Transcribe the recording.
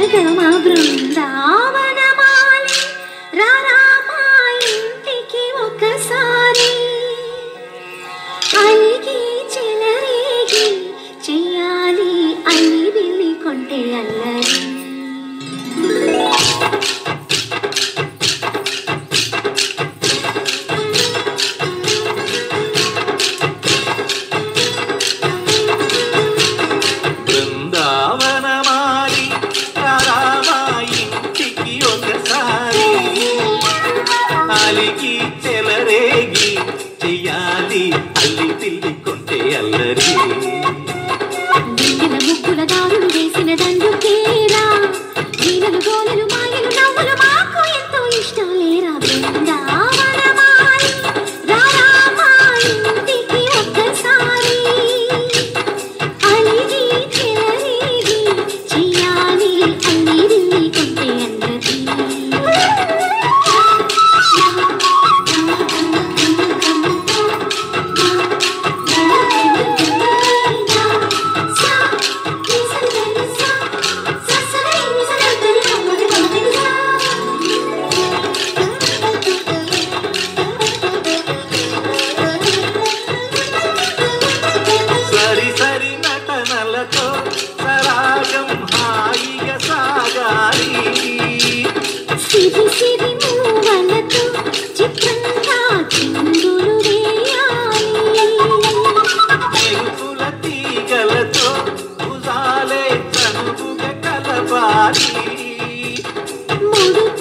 జగమ బృందావనమాలి రారామా ఇంటికి ఒకసారి అలిగి చెలరేగి చెయ్యాలి అల్లి బిల్లి కొంటే అల్లరి బృందావనమాలి రారామా ఇంటికి ఒకసారి అలికి చెలరేగి చెయ్యాలి అల్లి పిల్లి కొంటే అల్లరి వెన్నెల ముగ్గుల దారులు వేసిన దండుకేరా వీణలు గోలలు మాయలు నవ్వులు మాకు ఎంతో ఇష్టం లేరా బృందావనమాలి రారామా ఇంటికి ఒక్కసారి అలిగి చెలరేగి చెయ్యాలి అల్లి బిల్లి కొంటే సరి సరి నటనలతో సరాగం హాయిగా సాగాలి సిరి సిరి మూవలతో చిత్రంగా చిందులు వేయాలి మెరుపుల తీగలతో భుజాలే చనువుగా కలపాలి ముడుపు